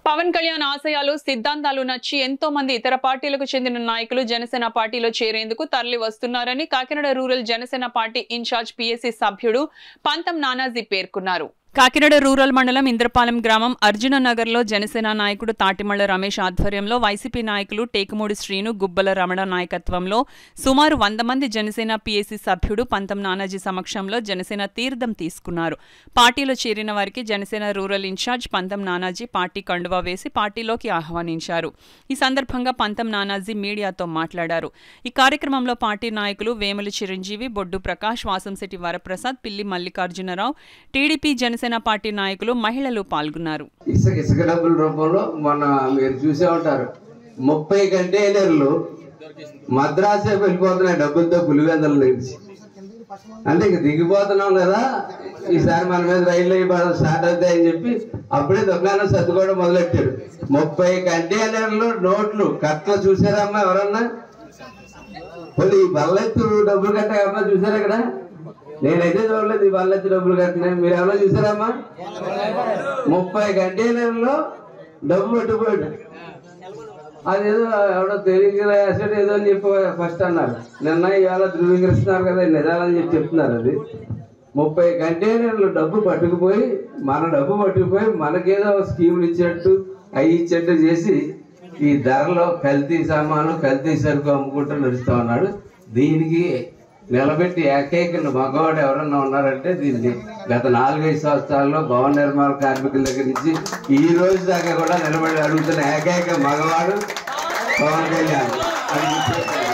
పవన్ కళ్యాణ్ ఆశయాలు సిద్ధాంతాలు నచ్చి ఎంతో మంది ఇతర పార్టీలకు చెందిన నాయకులు జనసేన పార్టీలో చేరేందుకు తరలి వస్తున్నారని Kakinada rural Janasena party in charge PSC సభ్యుడు పంతం నానాజీ పేర్కొన్నారు కాకినాడ రూరల్ మండలం ఇంద్రపాలెం గ్రామం అర్జున నగర్లో జనసేన నాయకుడు తాటిమళ్ల రమేష్ ఆధ్వర్యంలో వైసీపీ నాయకులు టేకుమూడి శ్రీను గుబ్బల రమణ నాయకత్వంలో సుమారు వంద మంది జనసేన పీఏసీ సభ్యుడు పంతం నానాజీ సమక్షంలో జనసేన తీర్థం తీసుకున్నారు పార్టీలో చేరిన వారికి జనసేన రూరల్ ఇన్ఛార్జ్ పంతం నానాజీ పార్టీ కండువా వేసి పార్టీలోకి ఆహ్వానించారు ఈ సందర్భంగా పంతం నానాజీ మీడియాతో మాట్లాడారు ఈ కార్యక్రమంలో పార్టీ నాయకులు వేముల చిరంజీవి బొడ్డు ప్రకాష్ వాసంశెట్టి వరప్రసాద్ పిల్లి మల్లికార్జునరావు టీడీపీ జనసేన పార్టీ నాయకులు మహిళలు పాల్గొన్నారు ఇసుక ఇసుక డబ్బుల రూపంలో మొన్న మీరు చూసే ఉంటారు ముప్పై కంటైనర్లు మద్రాసే వెళ్ళిపోతున్నాయి డబ్బులతో పులివెందల నుంచి అంటే ఇంక దిగిపోతున్నాం కదా ఈసారి మన మీద రైళ్ళు ఇవ్వడం స్టార్ట్ అవుతాయని చెప్పి అప్పుడే దుకాణం సర్దుకోవడం మొదలెట్టాడు ముప్పై కంటైనర్లు నోట్లు కట్టలు చూసారమ్మా ఎవరన్నా పోనీ ఈ బల్లెత్తు డబ్బులు కట్ట ఎవరన్నా చూసారా ఇక్కడ నేనైతే చూడలేదు ఈ బల్లెత్తు డబ్బులు కట్టినాయి మీరు ఎవరన్నా చూసారమ్మా ముప్పై కంటైనర్లో డబ్బు పట్టుకోండి అదేదో ఎవడో తెలియక రాసాడు ఏదో అని చెప్పి ఫస్ట్ అన్నారు నిన్న ఇవాళ ధృవీకరిస్తున్నారు కదా నిజాలని చెప్పి చెప్తున్నారు అది ముప్పై కంటైనర్లు డబ్బు పట్టుకుపోయి మన డబ్బు పట్టుకుపోయి మనకేదో స్కీములు ఇచ్చేట్టు అవి ఇచ్చేట్టు చేసి ఈ ధరలో కల్తీ సామాను కల్తీ సరుకు అమ్ముకుంటూ నడుస్తూ ఉన్నాడు దీనికి నిలబెట్టి ఏకైక మగవాడు ఎవరన్నా ఉన్నారంటే దీన్ని గత నాలుగైదు సంవత్సరాల్లో భవన నిర్మాణ కార్మికుల దగ్గర నుంచి ఈ రోజు దాకా కూడా నిలబడి అడుగుతున్న ఏకైక మగవాడు పవన్ కళ్యాణ్ అది గుర్తుపెట్టుకోండి.